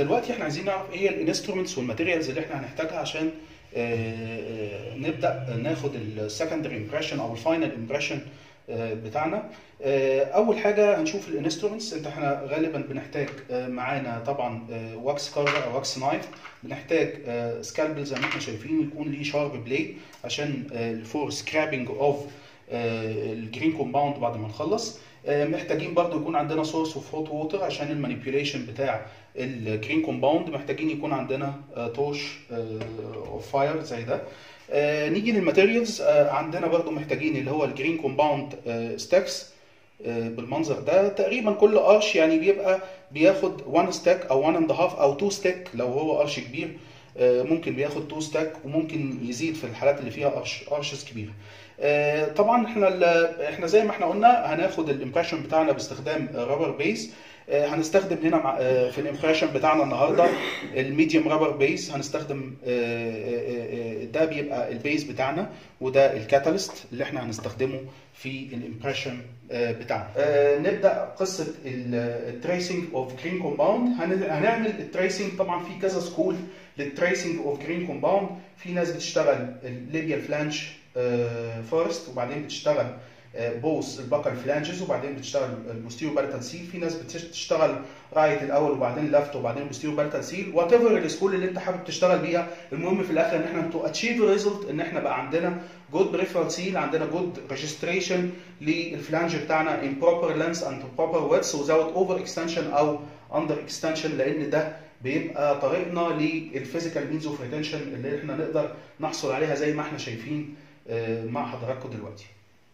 دلوقتي احنا عايزين نعرف ايه هي الانسترومنتس والماتيريالز اللي احنا هنحتاجها عشان آه، نبدا ناخد السكندري امبريشن او الفاينل امبريشن بتاعنا آه، اول حاجه هنشوف الانسترومنتس انت احنا غالبا بنحتاج آه، معانا طبعا واكس كارفر او واكس نايف بنحتاج سكالبل زي ما احنا شايفين يكون ليه شارب بليد عشان فور سكرابنج اوف الجرين كومباوند بعد ما نخلص آه، محتاجين برضو يكون عندنا سورس اوف هوت ووتر عشان المانيبيوليشن بتاع الجرين كومباوند محتاجين يكون عندنا توش اوف فاير زي ده آه، نيجي للماتيريالز آه، عندنا برضو محتاجين اللي هو الجرين كومباوند ستاكس بالمنظر ده تقريبا كل قرش يعني بيبقى بياخد 1 ستاك او 1 اند هاف او 2 ستاك لو هو قرش كبير آه، ممكن بياخد 2 ستاك وممكن يزيد في الحالات اللي فيها قرش قرشز كبيره آه، طبعا احنا ال- احنا زي ما احنا قلنا هناخد الامبريشن بتاعنا باستخدام رابر بيس هنستخدم هنا مع- آه، في الامبريشن بتاعنا النهارده الميديوم رابر بيس هنستخدم آه، آه، آه، ده بيبقى البيس بتاعنا وده الكاتاليست اللي احنا هنستخدمه في الامبريشن بتاعنا آه، نبدا قصه التريسنج اوف جرين كومباوند هنعمل التريسنج طبعا في كذا سكول للتريسنج اوف جرين كومباوند في ناس بتشتغل الليبيال فلانش فيرست وبعدين بتشتغل بوس البكر فلانجز وبعدين بتشتغل البوستيريو بارتال سيل في ناس بتشتغل رايت الاول وبعدين لفت وبعدين بوستيريو بارتال سيل وات ايفر السكول اللي انت حابب تشتغل بيها المهم في الاخر ان احنا تو اتشيف ريزلت ان احنا بقى عندنا جود بريفرال سيل عندنا جود ريجستريشن للفلانج بتاعنا ان بروبر لينس اند بروبر ويدث without اوفر اكستنشن او اندر اكستنشن لان ده بيبقى طريقنا للفيزيكال مينز اوف ريتنشن اللي احنا نقدر نحصل عليها زي ما احنا شايفين آه، مع حضراتكم دلوقتي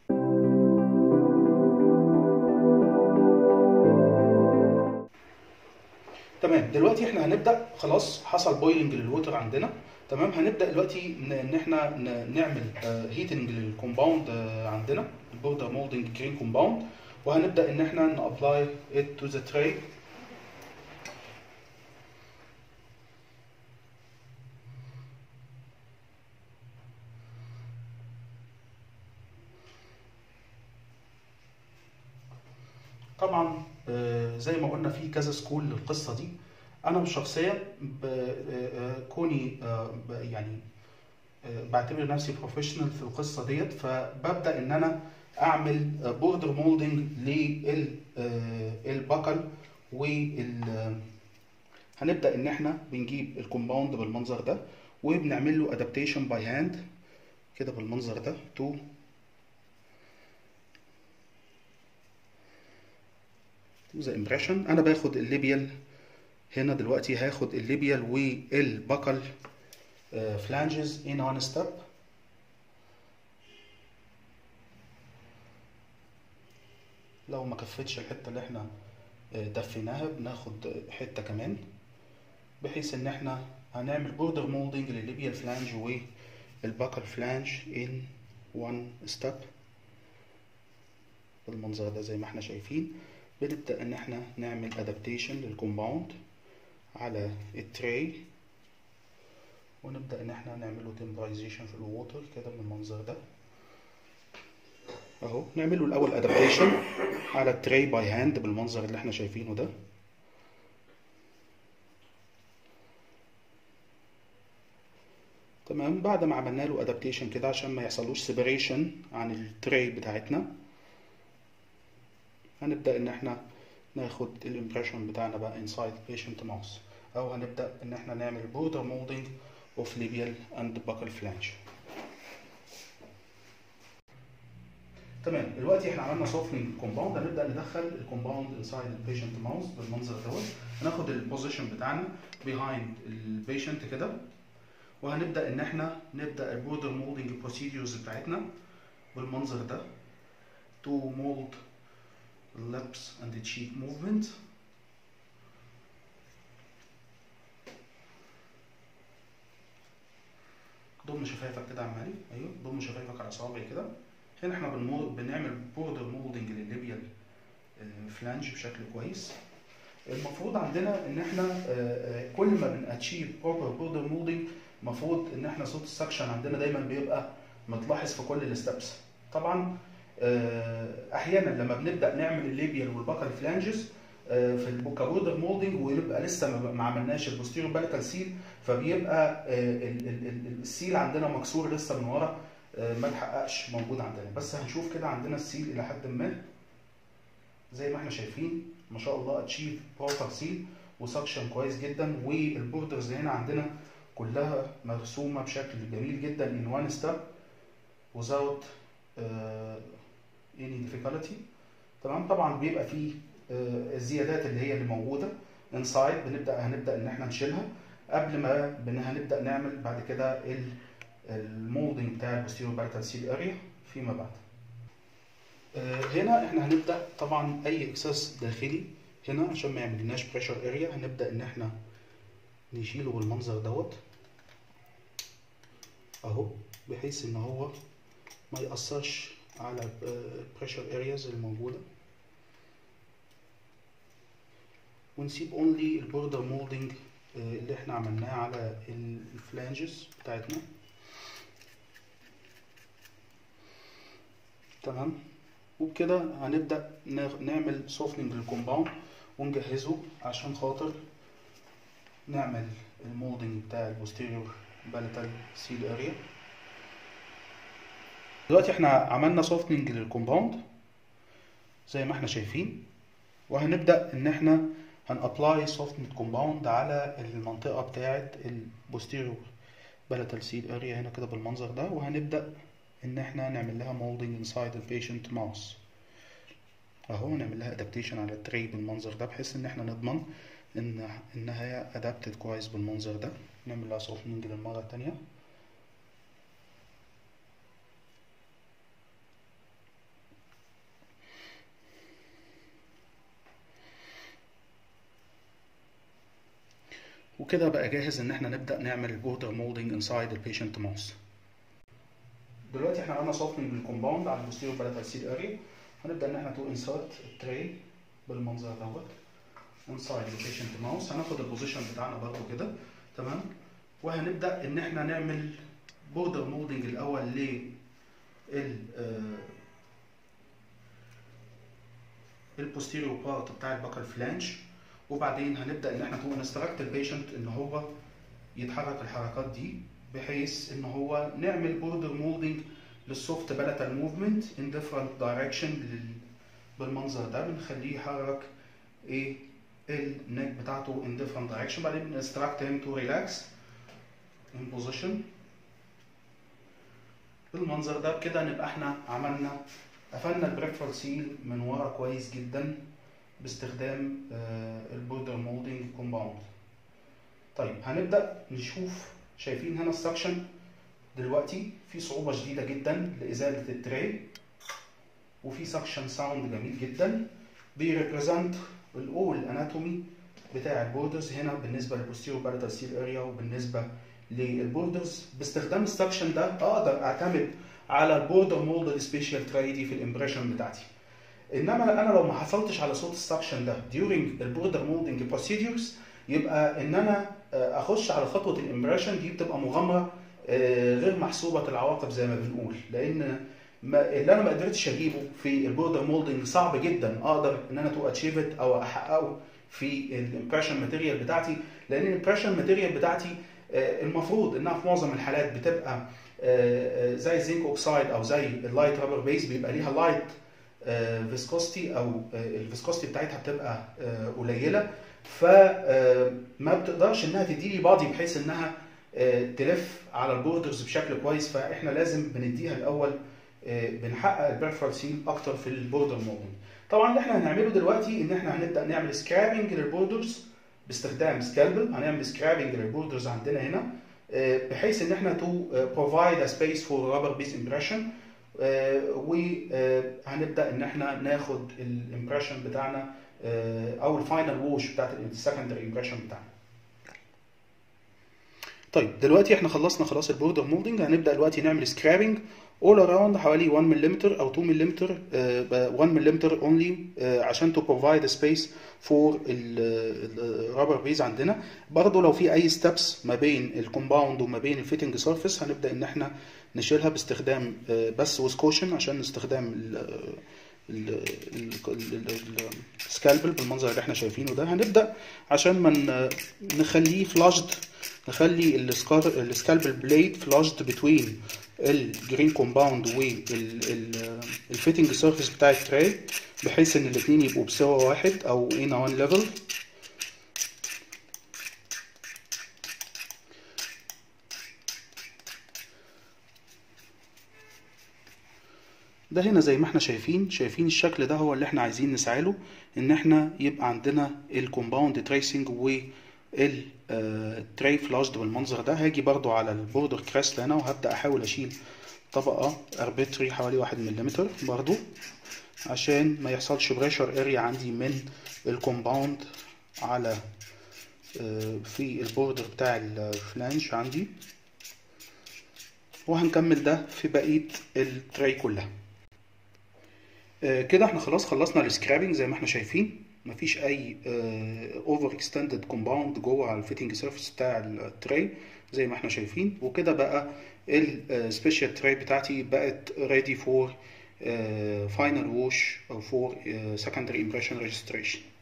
تمام دلوقتي احنا هنبدا خلاص حصل بويلنج للوتر عندنا تمام هنبدا دلوقتي ن- ان احنا ن- نعمل هيتنج للكومباوند آه، عندنا البوردر مولدنج جرين كومباوند وهنبدا ان احنا نابلاي ات تو ذا تري طبعا آه، زي ما قلنا في كذا سكول للقصه دي انا شخصيا ب- آه، آه، كوني آه، ب- يعني آه، بعتبر نفسي بروفيشنال في القصه ديت فببدا ان انا اعمل بوردر مولدنج للبكل وال هنبدا ان احنا بنجيب الكومباوند بالمنظر ده وبنعمل له ادابتيشن باي هاند كده بالمنظر ده تو ذا امبريشن انا باخد الليبيال هنا دلوقتي هاخد الليبيال والبكل فلانجز ان وان ستيب لو ما كفتش الحته اللي احنا آه، دفيناها بناخد حته كمان بحيث ان احنا هنعمل بوردر مولدنج للليبيال فلانج والبكل فلانج ان وان ستيب بالمنظر ده زي ما احنا شايفين بنبدأ إن إحنا نعمل أدابتيشن للكومباوند على التري ونبدأ إن إحنا نعمله تمبرايزيشن في الووتر كده بالمنظر ده أهو نعمله الأول أدابتيشن على التري باي هاند بالمنظر اللي إحنا شايفينه ده تمام بعد ما عملنا له أدابتيشن كده عشان ما يحصلوش سيبريشن عن التري بتاعتنا هنبدأ إن إحنا ناخد الإمبريشن بتاعنا بقى inside patient mouse أو هنبدأ إن إحنا نعمل border molding of labial and buccal flange. تمام دلوقتي احنا عملنا softening كومباوند هنبدأ ندخل الكومباوند inside البيشنت ماوس بالمنظر دوت هناخد البوزيشن بتاعنا behind البيشنت كده وهنبدأ إن إحنا نبدأ البوردر مولدنج بروسيديورز بتاعتنا بالمنظر ده to mold lips and the cheek movement ضم شفايفك كده عمالي ايوه ضم شفايفك على صوابعي كده هنا احنا بنمو... بنعمل بوردر مولدنج للليبيال فلانج بشكل كويس المفروض عندنا ان احنا آه، آه، كل ما بناتشيف بروبر بوردر مولدنج المفروض ان احنا صوت السكشن عندنا دايما بيبقى متلاحظ في كل الستبس طبعا آه، احيانا لما بنبدا نعمل الليبيال والبكر فلانجز في الكابوردر مولدنج ويبقى لسه ما عملناش البوستيريور باليتال سيل فبيبقى السيل عندنا مكسور لسه من ورا ما اتحققش موجود عندنا بس هنشوف كده عندنا السيل الى حد ما زي ما احنا شايفين ما شاء الله اتشيف بروبر سيل وسكشن كويس جدا والبوردرز هنا عندنا كلها مرسومه بشكل جميل جدا in one step without uh, any difficulty تمام طبعا بيبقى فيه uh, الزيادات اللي هي اللي موجوده انسايد بنبدا هنبدا ان احنا نشيلها قبل ما هنبدا نعمل بعد كده المولدنج بتاع البوستيريور بارتال سيل اريا فيما بعد هنا احنا هنبدا طبعا اي اكسس داخلي هنا عشان ما يعملناش بريشر اريا هنبدا ان احنا نشيله بالمنظر دوت اهو بحيث ان هو ما ياثرش على بريشر ارياز الموجوده ونسيب اونلي البوردر مولدنج اللي احنا عملناه على الفلانجز بتاعتنا تمام وبكده هنبدا نعمل سوفننج للكومباوند ونجهزه عشان خاطر نعمل المولدنج بتاع البوستيريور باليتال سيل اريا دلوقتي احنا عملنا سوفتنج للكومباوند زي ما احنا شايفين وهنبدا ان احنا هنابلاي سوفتنج كومباوند على المنطقه بتاعه البوستيريور باليتال سيل اريا هنا كده بالمنظر ده وهنبدا ان احنا نعمل لها مولدنج انسايد البيشنت ماوس اهو نعمل لها ادابتيشن على التري بالمنظر ده بحيث ان احنا نضمن ان انها هي ادابتد كويس بالمنظر ده نعمل لها سوفتنج للمره الثانيه وكده بقى جاهز ان احنا نبدا نعمل البوردر مولدنج انسايد البيشنت ماوس دلوقتي احنا عملنا سوفتنج للكومباوند على البوستيريور باليتال سيل اريا هنبدا ان احنا تو انسرت التري بالمنظر دوت انسايد البيشنت ماوس هناخد البوزيشن بتاعنا برضه كده تمام وهنبدا ان احنا نعمل بوردر مولدنج الاول لل البوستيريور بارت بتاع الباكال فلانج وبعدين هنبدا ان احنا تو انستراكت البيشنت ان هو يتحرك الحركات دي بحيث ان هو نعمل بوردر مولدنج للسوفت باليتال موفمنت ان ديفرنت دايركشن بالمنظر ده بنخليه يحرك ايه النك بتاعته in different direction بعدين بنستراكت him to relax in position بالمنظر ده بكده نبقى احنا عملنا قفلنا البريفرال سيل من ورا كويس جدا باستخدام البوردر مولدنج كومباوند طيب هنبدا نشوف شايفين هنا السكشن دلوقتي في صعوبه شديده جدا لازاله التري وفي سكشن ساوند جميل جدا بيريبريزنت الاول اناتومي بتاع البوردرز هنا بالنسبه للبوستيريور باليتال سيل اريا وبالنسبه للبوردرز باستخدام السكشن ده اقدر اعتمد على البوردر مولد سبيشال تراي دي في الامبريشن بتاعتي انما انا لو ما حصلتش على صوت السكشن ده during البوردر مولدنج بروسيدورز يبقى ان انا اخش على خطوه الامبريشن دي بتبقى مغامره غير محسوبه العواقب زي ما بنقول لان ما اللي انا ما قدرتش اجيبه في البوردر مولدنج صعب جدا اقدر ان انا تو اتشيفت او احققه في الامبريشن ماتيريال بتاعتي لان الامبريشن ماتيريال بتاعتي المفروض انها في معظم الحالات بتبقى زي الزنك اوكسايد او زي اللايت رابر بيس بيبقى ليها لايت فيسكوستي او الفيسكوستي بتاعتها بتبقى قليله فما بتقدرش انها تديلي بادي بحيث انها تلف على البوردرز بشكل كويس فاحنا لازم بنديها الاول بنحقق البريفرال سيل اكتر في البوردر مولدنج طبعا اللي احنا هنعمله دلوقتي ان احنا هنبدا نعمل سكرابنج للبوردرز باستخدام سكالبل هنعمل سكرابنج للبوردرز عندنا هنا بحيث ان احنا تو بروفايد ا سبيس فور رابر بيس امبريشن وهنبدا ان احنا ناخد الامبريشن بتاعنا او الفاينل ووش بتاعت السكندري امبريشن بتاعنا طيب دلوقتي احنا خلصنا خلاص البوردر مولدنج هنبدا دلوقتي نعمل سكرابنج اول اراوند حوالي 1 ملم او 2 ملم 1 ملم اونلي عشان تو بروفايد سبيس فور الرابر بيز عندنا برضه لو في اي ستبس ما بين الكومباوند وما بين الفيتنج سيرفيس هنبدا ان احنا نشيلها باستخدام بس وسكوشن عشان استخدام السكالبل بالمنظر اللي احنا شايفينه ده هنبدا عشان ما ن- نخليه فلاشد نخلي السكار السكالبل بليد فلاشد بتوين الجرين كومباوند والفيتنج سيرفيس بتاع التراي بحيث ان الاتنين يبقوا بسوا واحد او in one level ده هنا زي ما احنا شايفين شايفين الشكل ده هو اللي احنا عايزين نسعى له ان احنا يبقى عندنا الكومباوند تريسنج والتري فلاشد بالمنظر ده هاجي برضو على البوردر كريست هنا وهبدأ احاول اشيل طبقة اربيتري حوالي واحد مليمتر برضو عشان ما يحصلش بريشر اريا عندي من الكومباوند على آه، في البوردر بتاع الفلانج عندي وهنكمل ده في بقية التراي كلها آه، كده احنا خلاص خلصنا السكرابنج زي ما احنا شايفين مفيش اي اوفر اكستندد كومباوند جوه على الفيتنج سيرفيس بتاع التراي زي ما احنا شايفين وكده بقى السبيشال تراي بتاعتي بقت ready for فاينل ووش او for secondary impression registration